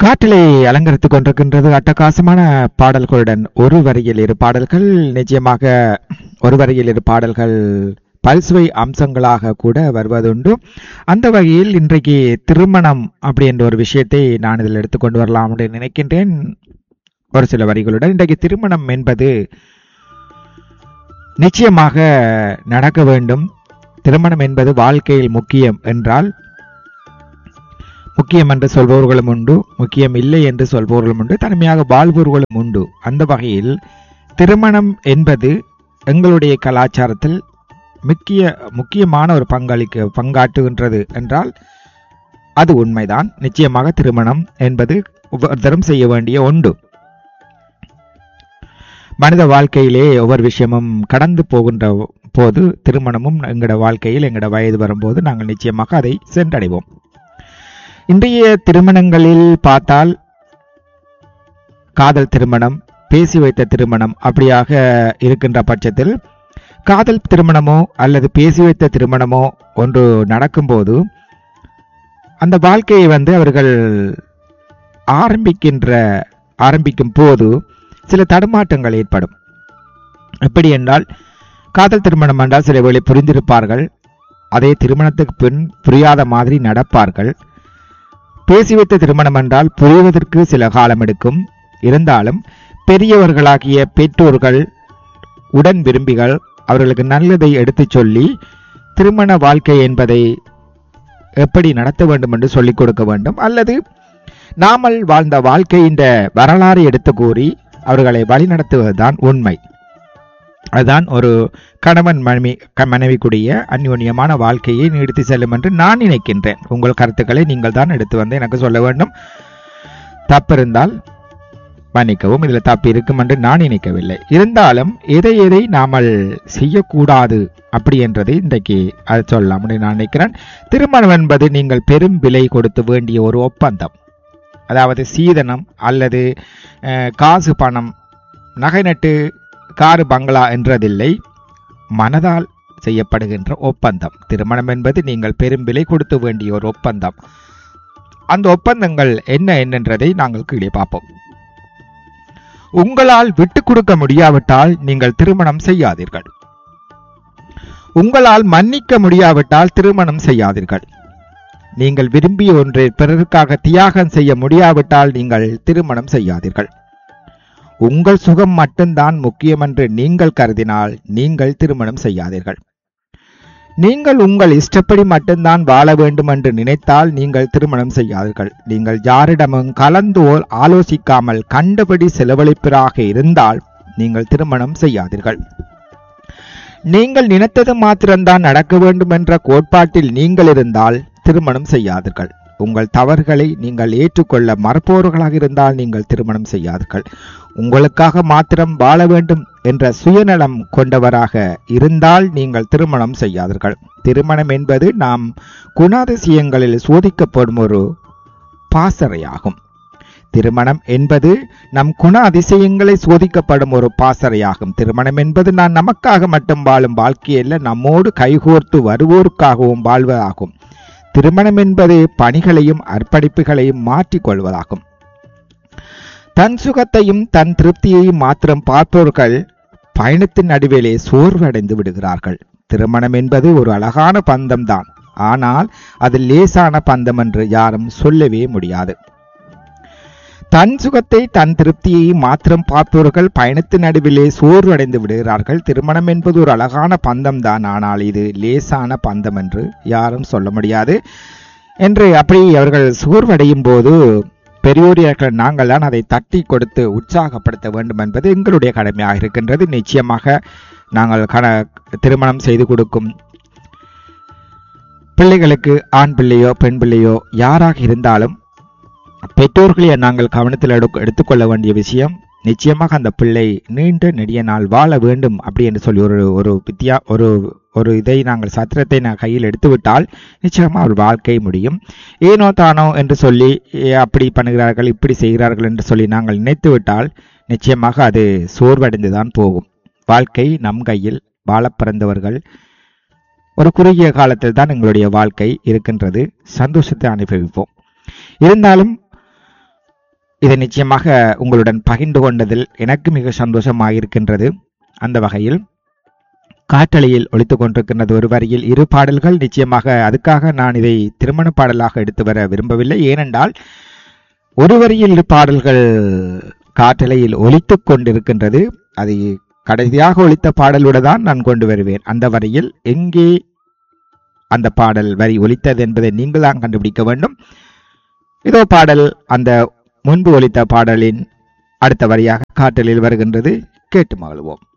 காற்றிலே அலங்கரித்துக் கொண்டிருக்கின்றது அட்டகாசமான பாடல்களுடன் ஒரு வரியில் இரு பாடல்கள் நிச்சயமாக ஒரு வரியில் இரு பாடல்கள் பல்சுவை அம்சங்களாக கூட வருவதுண்டு அந்த வகையில் இன்றைக்கு திருமணம் அப்படி என்ற ஒரு விஷயத்தை நான் இதில் எடுத்துக்கொண்டு வரலாம் என்று நினைக்கின்றேன் ஒரு சில வரிகளுடன் இன்றைக்கு திருமணம் என்பது நிச்சயமாக நடக்க வேண்டும் திருமணம் என்பது வாழ்க்கையில் முக்கியம் என்றால் முக்கியம் என்று சொல்பவர்களும் உண்டு முக்கியம் இல்லை என்று சொல்பவர்களும் உண்டு தனிமையாக வாழ்பவர்களும் உண்டு அந்த வகையில் திருமணம் என்பது எங்களுடைய கலாச்சாரத்தில் முக்கிய முக்கியமான ஒரு பங்களிக்க பங்காற்றுகின்றது என்றால் அது உண்மைதான் நிச்சயமாக திருமணம் என்பது ஒவ்வொருத்தரும் செய்ய வேண்டிய ஒன்று மனித வாழ்க்கையிலே ஒவ்வொரு விஷயமும் கடந்து போகின்ற போது திருமணமும் எங்களோட வாழ்க்கையில் எங்களோட வயது வரும்போது நாங்கள் நிச்சயமாக அதை சென்றடைவோம் இன்றைய திருமணங்களில் பார்த்தால் காதல் திருமணம் பேசி வைத்த திருமணம் அப்படியாக இருக்கின்ற பட்சத்தில் காதல் திருமணமோ அல்லது பேசி வைத்த திருமணமோ ஒன்று நடக்கும்போது அந்த வாழ்க்கையை வந்து அவர்கள் ஆரம்பிக்கின்ற ஆரம்பிக்கும் போது சில தடுமாற்றங்கள் ஏற்படும் எப்படி என்றால் காதல் திருமணம் என்றால் சில வேளை புரிந்திருப்பார்கள் அதே திருமணத்துக்கு பின் புரியாத மாதிரி நடப்பார்கள் பேசி வைத்த திருமணம் என்றால் புரிவதற்கு சில காலம் எடுக்கும் இருந்தாலும் பெரியவர்களாகிய பெற்றோர்கள் உடன் விரும்பிகள் அவர்களுக்கு நல்லதை எடுத்துச் சொல்லி திருமண வாழ்க்கை என்பதை எப்படி நடத்த வேண்டும் என்று சொல்லிக் கொடுக்க வேண்டும் அல்லது நாமல் வாழ்ந்த வாழ்க்கையின் வரலாறு எடுத்து கூறி அவர்களை வழிநடத்துவதுதான் உண்மை அதுதான் ஒரு கணவன் மனைவி மனைவிக்குரிய அந்யோன்யமான வாழ்க்கையை நீடித்து செல்லும் என்று நான் நினைக்கின்றேன் உங்கள் கருத்துக்களை நீங்கள் தான் எடுத்து வந்து எனக்கு சொல்ல வேண்டும் தப்பிருந்தால் மன்னிக்கவும் இதில் தப்பு இருக்கும் என்று நான் நினைக்கவில்லை இருந்தாலும் எதை எதை நாமல் செய்யக்கூடாது அப்படி என்றதை இன்றைக்கு அது சொல்லலாம் நான் நினைக்கிறேன் திருமணம் என்பது நீங்கள் பெரும் விலை கொடுத்து வேண்டிய ஒரு ஒப்பந்தம் அதாவது சீதனம் அல்லது காசு பணம் நகை நட்டு காரு பங்களா என்றதில்லை மனதால் செய்யப்படுகின்ற ஒப்பந்தம் திருமணம் என்பது நீங்கள் பெரும் விலை கொடுத்து வேண்டிய ஒரு ஒப்பந்தம் அந்த ஒப்பந்தங்கள் என்ன என்னன்றதை நாங்கள் கீழே பார்ப்போம் உங்களால் விட்டு கொடுக்க முடியாவிட்டால் நீங்கள் திருமணம் செய்யாதீர்கள் உங்களால் மன்னிக்க முடியாவிட்டால் திருமணம் செய்யாதீர்கள் நீங்கள் விரும்பிய ஒன்றை பிறருக்காக தியாகம் செய்ய முடியாவிட்டால் நீங்கள் திருமணம் செய்யாதீர்கள் உங்கள் சுகம் மட்டும்தான் முக்கியம் என்று நீங்கள் கருதினால் நீங்கள் திருமணம் செய்யாதீர்கள் நீங்கள் உங்கள் இஷ்டப்படி மட்டும்தான் வாழ வேண்டும் என்று நினைத்தால் நீங்கள் திருமணம் செய்யாதீர்கள் நீங்கள் யாரிடமும் கலந்து ஆலோசிக்காமல் கண்டபடி செலவழிப்பதாக இருந்தால் நீங்கள் திருமணம் செய்யாதீர்கள் நீங்கள் நினைத்தது மாத்திரம்தான் நடக்க வேண்டும் என்ற கோட்பாட்டில் நீங்கள் இருந்தால் திருமணம் செய்யாதீர்கள் உங்கள் தவறுகளை நீங்கள் ஏற்றுக்கொள்ள மறப்பவர்களாக இருந்தால் நீங்கள் திருமணம் செய்யாதீர்கள் உங்களுக்காக மாத்திரம் வாழ வேண்டும் என்ற சுயநலம் கொண்டவராக இருந்தால் நீங்கள் திருமணம் செய்யாதீர்கள் திருமணம் என்பது நாம் குணாதிசயங்களில் சோதிக்கப்படும் ஒரு பாசறையாகும் திருமணம் என்பது நம் குண அதிசயங்களை சோதிக்கப்படும் ஒரு பாசறையாகும் திருமணம் என்பது நான் நமக்காக மட்டும் வாழும் வாழ்க்கையல்ல நம்மோடு கைகோர்த்து வருவோருக்காகவும் வாழ்வதாகும் திருமணம் என்பது பணிகளையும் அர்ப்பணிப்புகளையும் மாற்றிக்கொள்வதாகும் தன் சுகத்தையும் தன் திருப்தியையும் மாத்திரம் பார்ப்பவர்கள் பயணத்தின் நடுவிலே சோர்வடைந்து விடுகிறார்கள் திருமணம் என்பது ஒரு அழகான பந்தம்தான் ஆனால் அது லேசான பந்தம் என்று யாரும் சொல்லவே முடியாது தன் சுகத்தை தன் திருப்தியை மாத்திரம் பார்ப்பவர்கள் பயணத்தின் நடுவிலே சோர்வடைந்து விடுகிறார்கள் திருமணம் என்பது ஒரு அழகான பந்தம் தான் ஆனால் இது லேசான பந்தம் என்று யாரும் சொல்ல முடியாது என்று அப்படி அவர்கள் சோர்வடையும் போது பெரியோரியர்கள் நாங்கள் தான் அதை தட்டி கொடுத்து உற்சாகப்படுத்த வேண்டும் என்பது எங்களுடைய கடமையாக இருக்கின்றது நிச்சயமாக நாங்கள் கண திருமணம் செய்து கொடுக்கும் பிள்ளைகளுக்கு ஆண் பிள்ளையோ பெண் பிள்ளையோ யாராக இருந்தாலும் பெற்றோர்களை நாங்கள் கவனத்தில் எடு எடுத்துக்கொள்ள வேண்டிய விஷயம் நிச்சயமாக அந்த பிள்ளை நீண்ட நெடிய நாள் வாழ வேண்டும் அப்படி என்று சொல்லி ஒரு ஒரு வித்தியா ஒரு ஒரு இதை நாங்கள் சத்திரத்தை நான் கையில் எடுத்துவிட்டால் நிச்சயமாக அவர் வாழ்க்கை முடியும் ஏனோ தானோ என்று சொல்லி அப்படி பண்ணுகிறார்கள் இப்படி செய்கிறார்கள் என்று சொல்லி நாங்கள் நினைத்து விட்டால் நிச்சயமாக அது சோர்வடைந்து தான் போகும் வாழ்க்கை நம் கையில் வாழ பிறந்தவர்கள் ஒரு குறுகிய காலத்தில் தான் எங்களுடைய வாழ்க்கை இருக்கின்றது சந்தோஷத்தை அனுபவிப்போம் இருந்தாலும் இது நிச்சயமாக உங்களுடன் பகிர்ந்து கொண்டதில் எனக்கு மிக சந்தோஷமாக இருக்கின்றது அந்த வகையில் காற்றலையில் ஒழித்துக் கொண்டிருக்கின்றது ஒரு வரியில் இரு பாடல்கள் நிச்சயமாக அதுக்காக நான் இதை திருமண பாடலாக எடுத்து வர விரும்பவில்லை ஏனென்றால் ஒரு வரியில் இரு பாடல்கள் காற்றலையில் ஒலித்துக் கொண்டிருக்கின்றது அதை கடைசியாக ஒலித்த பாடலோடு தான் நான் கொண்டு வருவேன் அந்த வரியில் எங்கே அந்த பாடல் வரி ஒலித்தது என்பதை நீங்கள் தான் கண்டுபிடிக்க வேண்டும் இதோ பாடல் அந்த முன்பு ஒலித்த பாடலின் அடுத்த வரியாக காற்றலில் வருகின்றது கேட்டு மகிழ்வோம்